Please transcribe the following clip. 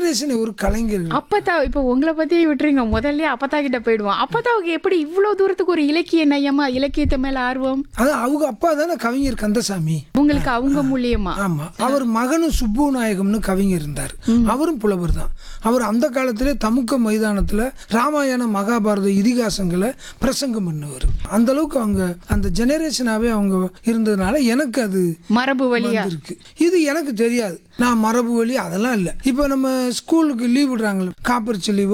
generation ஒரு கலைஞர் அப்பத்தா இப்போ உங்களை பத்தி விட்டுறீங்க முதல்ல அப்பத்தா கிட்ட போயிடுவோம் அப்பத்தாவுக்கு எப்படி இவ்வளவு தூரத்துக்கு ஒரு இலக்கிய நயமா இலக்கியத்தை மேல ஆர்வம் அது அவங்க அப்பா தானே கவிஞர் கந்தசாமி உங்களுக்கு அவங்க மூலியமா ஆமா அவர் மகனும் சுப்பு நாயகம்னு கவிஞர் இருந்தார் அவரும் புலவர் தான் அவர் அந்த காலத்திலே தமுக்க மைதானத்துல ராமாயண மகாபாரத இதிகாசங்களை பிரசங்கம் பண்ணுவார் அந்த அளவுக்கு அவங்க அந்த ஜெனரேஷனாவே அவங்க இருந்ததுனால எனக்கு அது மரபு வழியா இருக்கு இது எனக்கு தெரியாது நான் மரபு வழி அதெல்லாம் இல்லை இப்போ நம்ம ஸ்கூலுக்கு லீவ் விடுறாங்களே காப்பரிச்சு லீவு